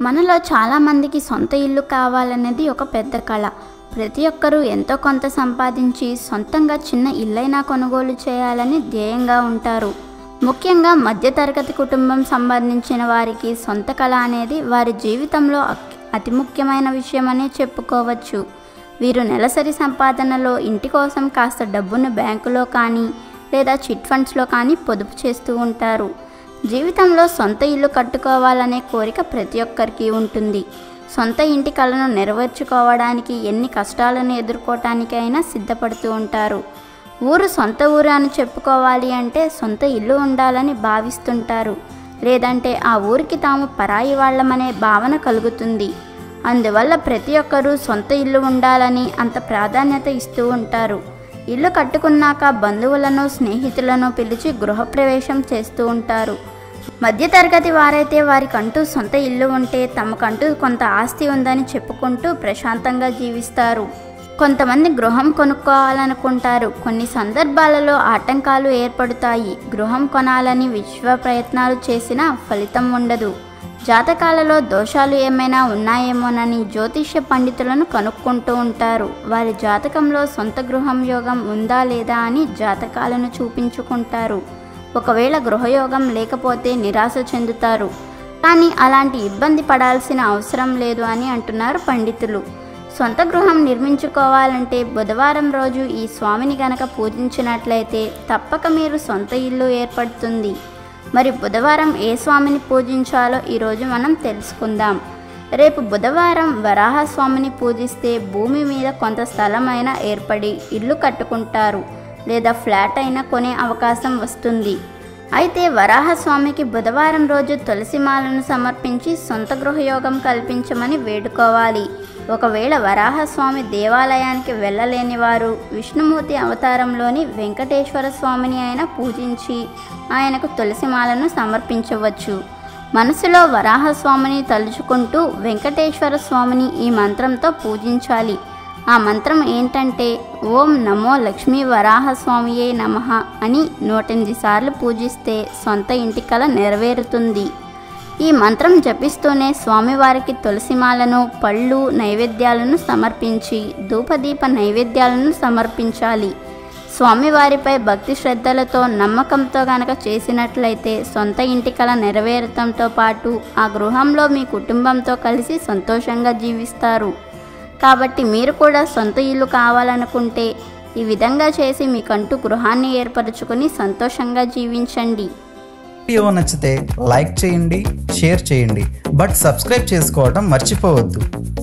మనలో చాలామందికి సొంత ఇల్లు కావాలనేది ఒక పెద్ద కళ ప్రతి ఒక్కరూ ఎంతో కొంత సంపాదించి సొంతంగా చిన్న ఇల్లైనా కొనుగోలు చేయాలని ధ్యేయంగా ఉంటారు ముఖ్యంగా మధ్యతరగతి కుటుంబం సంబంధించిన వారికి సొంత కళ అనేది వారి జీవితంలో అక్- అతి ముఖ్యమైన విషయమనే చెప్పుకోవచ్చు వీరు నెలసరి సంపాదనలో ఇంటి కోసం కాస్త డబ్బును బ్యాంకులో కానీ లేదా చిట్ ఫండ్స్లో కానీ పొదుపు చేస్తూ ఉంటారు జీవితంలో సొంత ఇల్లు కట్టుకోవాలనే కోరిక ప్రతి ఒక్కరికి ఉంటుంది సొంత ఇంటి కలను నెరవేర్చుకోవడానికి ఎన్ని కష్టాలను ఎదుర్కోవటానికైనా సిద్ధపడుతూ ఉంటారు ఊరు సొంత ఊరు అని చెప్పుకోవాలి అంటే సొంత ఇల్లు ఉండాలని భావిస్తుంటారు లేదంటే ఆ ఊరికి తాము పరాయి వాళ్ళమనే భావన కలుగుతుంది అందువల్ల ప్రతి ఒక్కరూ సొంత ఇల్లు ఉండాలని అంత ప్రాధాన్యత ఇస్తూ ఉంటారు ఇల్లు కట్టుకున్నాక బంధువులను స్నేహితులను పిలిచి గృహప్రవేశం చేస్తూ ఉంటారు మధ్యతరగతి వారైతే వారికంటూ సొంత ఇల్లు ఉంటే తమకంటూ కొంత ఆస్తి ఉందని చెప్పుకుంటూ ప్రశాంతంగా జీవిస్తారు కొంతమంది గృహం కొనుక్కోవాలనుకుంటారు కొన్ని సందర్భాలలో ఆటంకాలు ఏర్పడతాయి గృహం కొనాలని విశ్వ ప్రయత్నాలు చేసినా ఫలితం ఉండదు జాతకాలలో దోషాలు ఏమైనా ఉన్నాయేమోనని జ్యోతిష్య పండితులను కనుక్కుంటూ ఉంటారు వారి జాతకంలో సొంత గృహం యోగం ఉందా లేదా అని జాతకాలను చూపించుకుంటారు ఒకవేళ గృహయోగం లేకపోతే నిరాశ చెందుతారు కానీ అలాంటి ఇబ్బంది పడాల్సిన అవసరం లేదు అని అంటున్నారు పండితులు సొంత గృహం నిర్మించుకోవాలంటే బుధవారం రోజు ఈ స్వామిని గనక పూజించినట్లయితే తప్పక మీరు సొంత ఇల్లు ఏర్పడుతుంది మరి బుధవారం ఏ స్వామిని పూజించాలో ఈరోజు మనం తెలుసుకుందాం రేపు బుధవారం వరాహ స్వామిని పూజిస్తే భూమి మీద కొంత స్థలమైనా ఏర్పడి ఇల్లు కట్టుకుంటారు లేదా ఫ్లాట్ అయినా కొనే అవకాశం వస్తుంది అయితే వరాహస్వామికి బుధవారం రోజు తులసిమాలను సమర్పించి సొంత గృహయోగం కల్పించమని వేడుకోవాలి ఒకవేళ వరాహస్వామి దేవాలయానికి వెళ్ళలేని వారు విష్ణుమూర్తి అవతారంలోని వెంకటేశ్వర స్వామిని అయినా పూజించి ఆయనకు తులసిమాలను సమర్పించవచ్చు మనసులో వరాహస్వామిని తలుచుకుంటూ వెంకటేశ్వర స్వామిని ఈ మంత్రంతో పూజించాలి ఆ మంత్రం ఏంటంటే ఓం నమో లక్ష్మీ వరాహస్వామియే నమః అని నూటెనిమిది సార్లు పూజిస్తే సొంత ఇంటి కల నెరవేరుతుంది ఈ మంత్రం జపిస్తూనే స్వామివారికి తులసిమాలను పళ్ళు నైవేద్యాలను సమర్పించి ధూపదీప నైవేద్యాలను సమర్పించాలి స్వామివారిపై భక్తి శ్రద్ధలతో నమ్మకంతో గనక చేసినట్లయితే సొంత ఇంటి కల నెరవేరటంతో పాటు ఆ గృహంలో మీ కుటుంబంతో కలిసి సంతోషంగా జీవిస్తారు కాబట్టి మీరు కూడా సొంత ఇల్లు కావాలనుకుంటే ఈ విధంగా చేసి మీకంటూ గృహాన్ని ఏర్పరచుకొని సంతోషంగా జీవించండి వీడియో నచ్చితే లైక్ చేయండి షేర్ చేయండి బట్ సబ్స్క్రైబ్ చేసుకోవడం మర్చిపోవద్దు